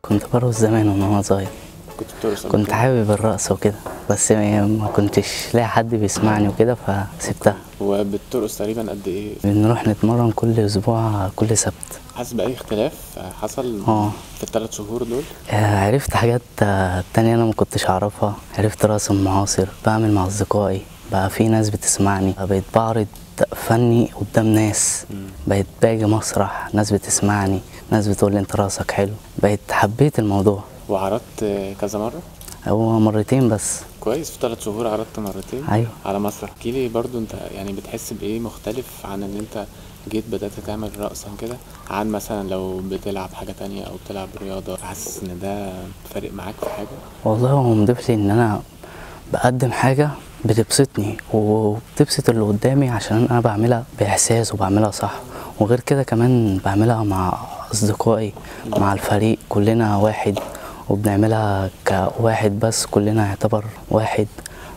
كنت برقص زمان وانا صغير كنت بترقص قبل كنت كده؟ حابب الرقص وكده بس ما كنتش لاقي حد بيسمعني وكده فسبتها وبترقص تقريبا قد ايه بنروح نتمرن كل اسبوع كل سبت حاسس باي اختلاف حصل اه. في الثلاث شهور دول آه، عرفت حاجات آه، تانية انا ما كنتش اعرفها عرفت رسم معاصر بعمل مع اصدقائي بقى في ناس بتسمعني بقيت بعرض فني قدام ناس بقيت باجي مسرح ناس بتسمعني ناس بتقول لي انت راسك حلو بقيت حبيت الموضوع وعرضت كذا مره هو مرتين بس كويس في ثلاث شهور عرضت مرتين أيوة. على مسرح احكي لي برضو انت يعني بتحس بايه مختلف عن ان انت جيت بدأت تعمل رقصا كده عن مثلا لو بتلعب حاجة تانية او بتلعب رياضة حاسس ان ده فارق معاك في حاجة والله هو مضيف لي ان انا بقدم حاجة بتبسطني وبتبسط اللي قدامي عشان انا بعملها باحساس وبعملها صح وغير كده كمان بعملها مع اصدقائي مع الفريق كلنا واحد وبنعملها كواحد بس كلنا يعتبر واحد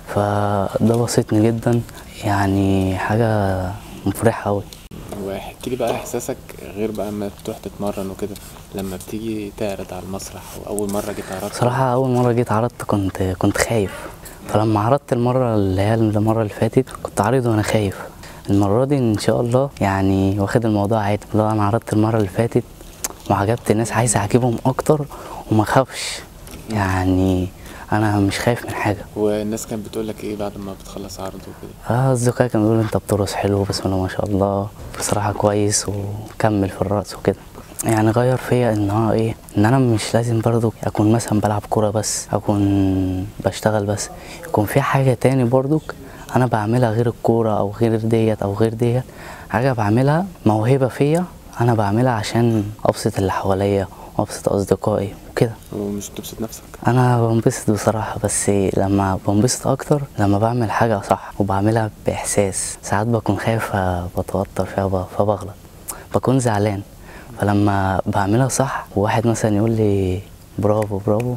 فده بسطني جدا يعني حاجة مفرحة أوي واحكي لي بقى احساسك غير بقى ما بتروح تتمرن وكده لما بتيجي تعرض على المسرح واول مرة جيت عرضت صراحة أول مرة جيت عرضت كنت كنت خايف فلما عرضت المرة اللي هي المرة اللي فاتت كنت عارض وأنا خايف المرة دي إن شاء الله يعني واخد الموضوع عادي لو أنا عرضت المرة اللي فاتت وعجبت الناس عايز أعجبهم أكتر وما خافش يعني أنا مش خايف من حاجة والناس كانت بتقول لك ايه بعد ما بتخلص عرض وكده اه أصدقائي كانوا بيقولوا أنت بترقص حلو بسم الله ما شاء الله بصراحة كويس وكمل في الرقص وكده يعني غير فيا ان هو ايه ان انا مش لازم برضو اكون مثلا بلعب كوره بس اكون بشتغل بس يكون في حاجه تاني برضو انا بعملها غير الكوره او غير ديت او غير ديت حاجه بعملها موهبه فيا انا بعملها عشان ابسط اللي حواليا وابسط اصدقائي وكده ومش بتبسط نفسك انا بنبسط بصراحه بس لما بنبسط اكتر لما بعمل حاجه صح وبعملها باحساس ساعات بكون خايف بتوتر فيها ب- فبغلط بكون زعلان فلما بعملها صح وواحد مثلا يقول لي برافو برافو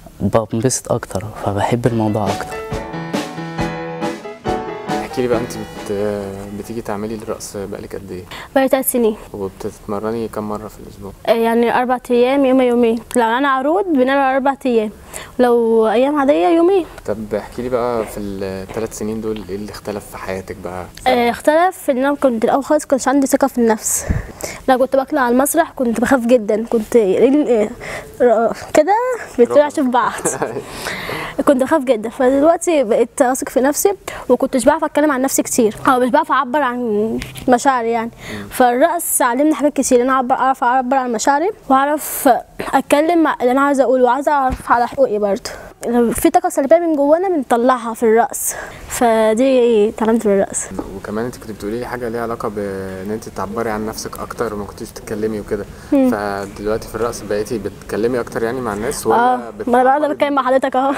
بنبسط اكتر فبحب الموضوع اكتر احكي لي بقى انت بت... بتيجي تعملي الرقص بقالك قد ايه بقالي ثلاث سنين وبتتمرني كم مرة في الاسبوع آه، يعني أربع أيام يوم يومين لو أنا عروض بنعمل أربع أيام لو أيام عادية يومين طب احكي لي بقى في الثلاث سنين دول ايه اللي اختلف في حياتك بقى آه، اختلف في ان انا كنت الاول خالص كنتش عندي ثقه في النفس لما كنت بطلع على المسرح كنت بخاف جدا كنت رجل- آه، كده بترعش في بعض كنت بخاف جدا فدلوقتي بقيت اثق في نفسي وكنتش بعرف اتكلم عن نفسي كتير او مش بعرف اعبر عن مشاعري يعني فالرقص علمني حاجات كتير انا اعبر اعرف اعبر عن مشاعري واعرف اتكلم مع اللي انا عايزه اقوله وعايزه اعرف على حقوقي برضه لو في طاقه سلبيه من جوانا بنطلعها في الرقص فدي اتعلمت من الرقص وكمان انت كنت بتقولي لي حاجه ليها علاقه بان انت تعبري عن نفسك اكتر وما كنتيش بتتكلمي وكده فدلوقتي في الرقص بقيتي بتتكلمي اكتر يعني مع الناس ولا اه ما انا بقى بتعبري بتكلم مع حضرتك اهو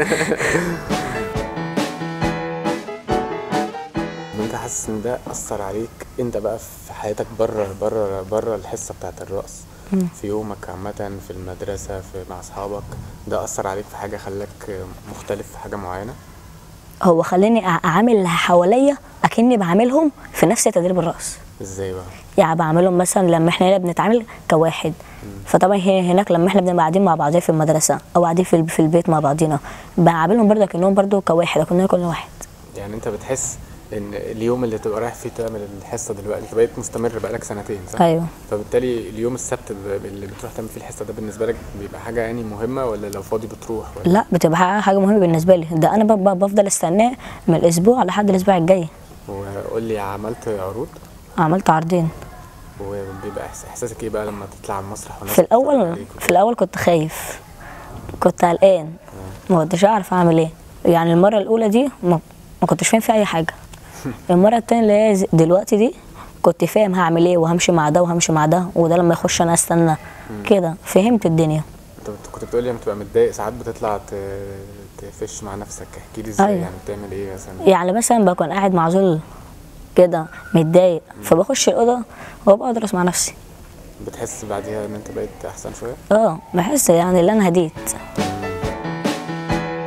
انت حاسس ان ده اثر عليك انت بقى في حياتك بره بره بره الحصه بتاعت الرقص في يومك عامه في المدرسه في مع اصحابك ده اثر عليك في حاجه خلاك مختلف في حاجه معينه هو خلاني أع- اعامل اللي حواليا اكني بعاملهم في نفس تدريب الرقص ازاي بقى يعني بعملهم مثلا لما احنا هنا بنتعامل كواحد فطبعا هي- هناك لما احنا بنبقى قاعدين مع بعضنا في المدرسه او قاعدين في الب- في البيت مع بعضنا بعاملهم برضه كانهم برضه كواحد كنا كل واحد يعني انت بتحس ان اليوم اللي تبقى رايح فيه تعمل الحصه دلوقتي انت بقيت مستمر بقالك سنتين صح؟ ايوه فبالتالي اليوم السبت ب- اللي بتروح تعمل فيه الحصه ده بالنسبه لك بيبقى حاجه يعني مهمه ولا لو فاضي بتروح ولا لا بتبقى حاجه حاجة مهمه بالنسبه لي ده انا ب- ب- بفضل استناه من الاسبوع لحد الاسبوع الجاي وقول لي عملت عروض عملت عرضين وبيبقى إحس- احساسك ايه بقى لما تطلع على المسرح والناس في بتتفرج الاول عليك وكده؟ في الاول كنت خايف كنت قلقان ما كنتش اعرف اعمل ايه يعني المره الاولى دي ما, ما كنتش فاهم فيها اي حاجه المره التانية اللي هي ز- دلوقتي دي كنت فاهم هعمل ايه وهمشي مع ده وهمشي مع ده وده لما يخش انا استنى كده فهمت الدنيا انت بت- كنت بتقول لي لما تبقى متضايق ساعات بتطلع ت- تفش مع نفسك احكي لي ازاي أيوة. يعني بتعمل ايه مثلا يعني مثلا بكون قاعد معزول كده متضايق فبخش الاوضه وابقى ادرس مع نفسي بتحس بعديها ان انت بقيت احسن شويه اه بحس يعني ان انا هديت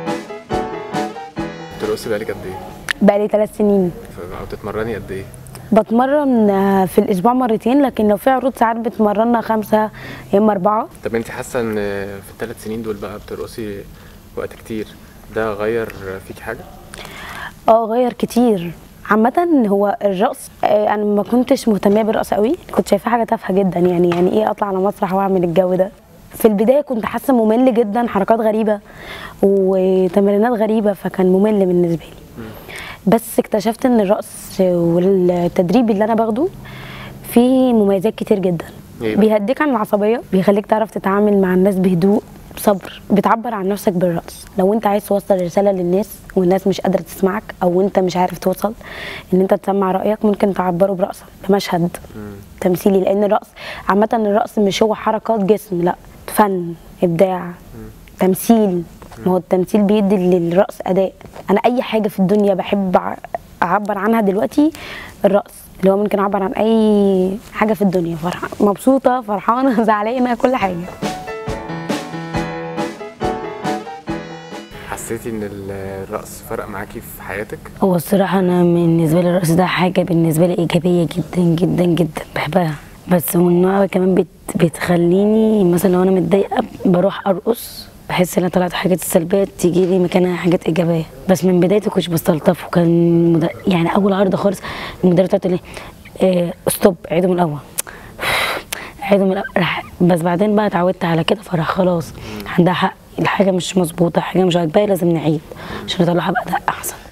بترقصي بقالك قد ايه بقالي ثلاث سنين ف- او تتمرني قد ايه بتمرن آه، في الاسبوع مرتين لكن لو في عروض ساعات بتمرنا خمسه يا اما اربعه طب انت حاسه ان في الثلاث سنين دول بقى بترقصي وقت كتير ده غير فيك حاجه اه غير كتير عامة هو الرقص آه، انا ما كنتش مهتمة بالرقص قوي كنت شايفاه حاجة تافهة جدا يعني يعني ايه اطلع على مسرح واعمل الجو ده في البداية كنت حاسة ممل جدا حركات غريبة وتمرينات غريبة فكان ممل بالنسبة لي بس اكتشفت ان الرقص والتدريب اللي انا باخده فيه مميزات كتير جدا إيه بقى؟ بيهديك عن العصبية بيخليك تعرف تتعامل مع الناس بهدوء بصبر بتعبر عن نفسك بالرقص لو انت عايز توصل رسالة للناس والناس مش قادرة تسمعك او انت مش عارف توصل ان انت تسمع رأيك ممكن تعبره برقصة بمشهد تمثيلي لان الرقص عامة الرقص مش هو حركات جسم لا فن ابداع تمثيل ما هو التمثيل بيدي للرقص اداء انا اي حاجه في الدنيا بحب أع- اعبر عنها دلوقتي الرقص اللي هو ممكن اعبر عن اي حاجه في الدنيا فرحة مبسوطه فرحانه زعلانه كل حاجه حسيتي ان الرقص فرق معاكي في حياتك هو الصراحة أنا بالنسبة لي الرقص ده حاجة بالنسبة لي إيجابية جدا جدا جدا بحبها بس من نوع كمان بت بتخليني مثلا لو أنا متضايقة بروح أرقص بحس ان انا طلعت حاجات السلبيه تيجي لي مكانها حاجات ايجابيه بس من بدايتي كنتش بستلطف وكان مد... يعني اول عرض خالص المدربه بتاعت لي إيه ستوب عيدوا من الاول عيدوا من الأول راح بس بعدين بقى اتعودت على كده فراح خلاص عندها حق الحاجه مش مظبوطه حاجه مش عاجباها لازم نعيد عشان نطلعها بأداء احسن